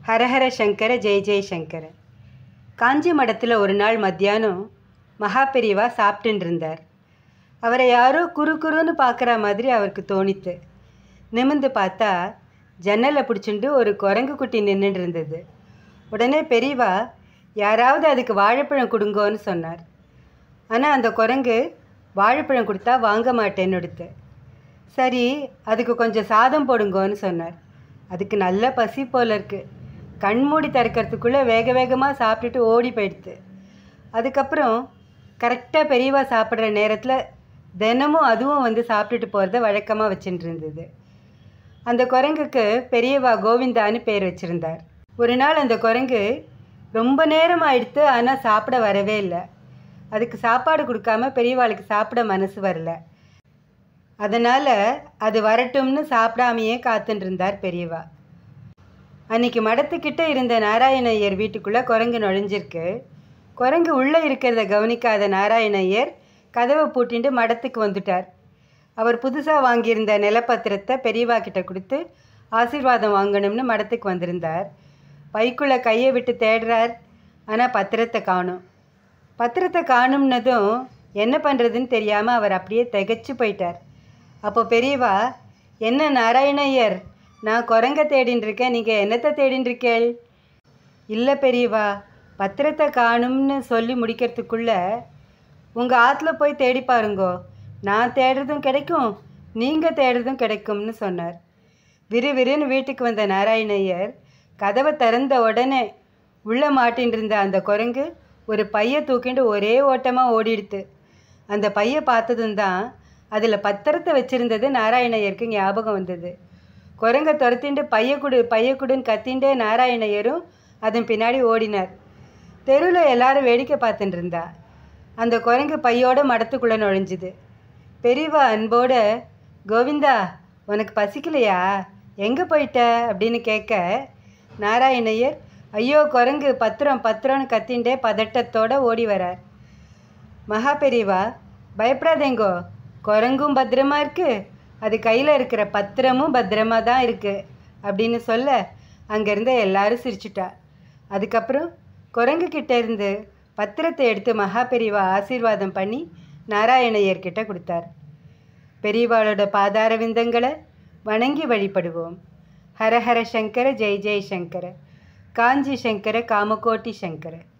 ஹரஹர சங்கர ஜெய ஜெய சங்கர காஞ்சி மடத்தில் ஒரு நாள் மத்தியானம் மகா பெரியவா சாப்பிட்டுன்னு இருந்தார் அவரை யாரோ குறு குறுன்னு பார்க்குற மாதிரி அவருக்கு தோணித்து நிமிந்து பார்த்தா ஜன்னலை பிடிச்சிண்டு ஒரு குரங்கு குட்டி நின்றுட்டு இருந்தது உடனே பெரியவா யாராவது அதுக்கு வாழைப்பழம் கொடுங்கோன்னு சொன்னார் ஆனால் அந்த குரங்கு வாழைப்பழம் கொடுத்தா வாங்க மாட்டேன்னு எடுத்து சரி அதுக்கு கொஞ்சம் சாதம் போடுங்கோன்னு சொன்னார் அதுக்கு நல்ல பசி போல இருக்கு கண்மூடி திறக்கிறதுக்குள்ளே வேக வேகமாக சாப்பிட்டுட்டு ஓடி போயிடுது அதுக்கப்புறம் கரெக்டாக பெரியவா சாப்பிட்ற நேரத்தில் தினமும் அதுவும் வந்து சாப்பிட்டுட்டு போகிறத வழக்கமாக வச்சுட்டு இருந்தது அந்த குரங்குக்கு பெரியவா கோவிந்தான்னு பேர் வச்சுருந்தார் ஒரு நாள் அந்த குரங்கு ரொம்ப நேரம் ஆயிடுத்து ஆனால் சாப்பிட வரவே இல்லை அதுக்கு சாப்பாடு கொடுக்காம பெரியவாளுக்கு சாப்பிட மனசு வரல அதனால் அது வரட்டும்னு சாப்பிடாமையே காத்துட்டு இருந்தார் பெரியவா அன்னைக்கு மடத்துக்கிட்ட இருந்த நாராயண ஐயர் வீட்டுக்குள்ளே குரங்கு நுழைஞ்சிருக்கு குரங்கு உள்ளே இருக்கிறத கவனிக்காத நாராயண ஐயர் கதவை பூட்டிட்டு மடத்துக்கு வந்துட்டார் அவர் புதுசாக வாங்கியிருந்த நிலப்பத்திரத்தை பெரியவா கிட்ட கொடுத்து ஆசீர்வாதம் வாங்கணும்னு மடத்துக்கு வந்திருந்தார் பைக்குள்ளே கையை விட்டு தேடுறார் ஆனால் பத்திரத்தை காணும் பத்திரத்தை காணும்னதும் என்ன பண்ணுறதுன்னு தெரியாமல் அவர் அப்படியே திகைச்சு போயிட்டார் அப்போ பெரியவா என்ன நாராயணையர் நான் குரங்க தேடின்னு இருக்கேன் நீங்கள் என்னத்தை தேடின்னு இருக்கேள் இல்லை பெரியவா பத்திரத்தை காணும்னு சொல்லி முடிக்கிறதுக்குள்ள உங்கள் ஆற்றுல போய் தேடி பாருங்கோ நான் தேடுறதும் கிடைக்கும் நீங்கள் தேடுறதும் கிடைக்கும்னு சொன்னார் விறுவிறுன்னு வீட்டுக்கு வந்த நாராயணையர் கதவை திறந்த உடனே உள்ளே மாட்டின்னு இருந்த அந்த குரங்கு ஒரு பைய தூக்கிண்டு ஒரே ஓட்டமாக ஓடிடுது அந்த பைய பார்த்ததும் தான் அதில் பத்திரத்தை வச்சுருந்தது நாராயணையருக்கு ஞாபகம் வந்தது குரங்கை துரத்திண்டு பைய குடு பைய குடுன்னு கத்திண்டே நாராயணையரும் அதன் பின்னாடி ஓடினார் தெருவில் எல்லாரும் வேடிக்கை பார்த்துட்டு இருந்தா அந்த குரங்கு பையோட மடத்துக்குள்ளே நுழைஞ்சுது பெரியவா அன்போட கோவிந்தா உனக்கு பசிக்கலையா எங்கே போயிட்ட அப்படின்னு கேட்க நாராயணையர் ஐயோ குரங்கு பத்திரம் பத்திரம்னு கத்திண்டே பதட்டத்தோட ஓடி வரார் மகா பெரியவா பயப்படாதேங்கோ குரங்கும் பத்திரமா இருக்கு அது கையில் இருக்கிற பத்திரமும் பத்திரமா தான் இருக்கு அப்படின்னு சொல்ல அங்கேருந்து எல்லாரும் சிரிச்சுட்டா அதுக்கப்புறம் குரங்கு கிட்ட இருந்து பத்திரத்தை எடுத்து மகா பெரியவா ஆசீர்வாதம் பண்ணி நாராயணையர்கிட்ட கொடுத்தார் பெரியவாளோட பாதார விந்தங்களை வணங்கி வழிபடுவோம் ஹரஹர சங்கர ஜெய் ஜெய் சங்கர காஞ்சி சங்கர காமகோட்டி சங்கர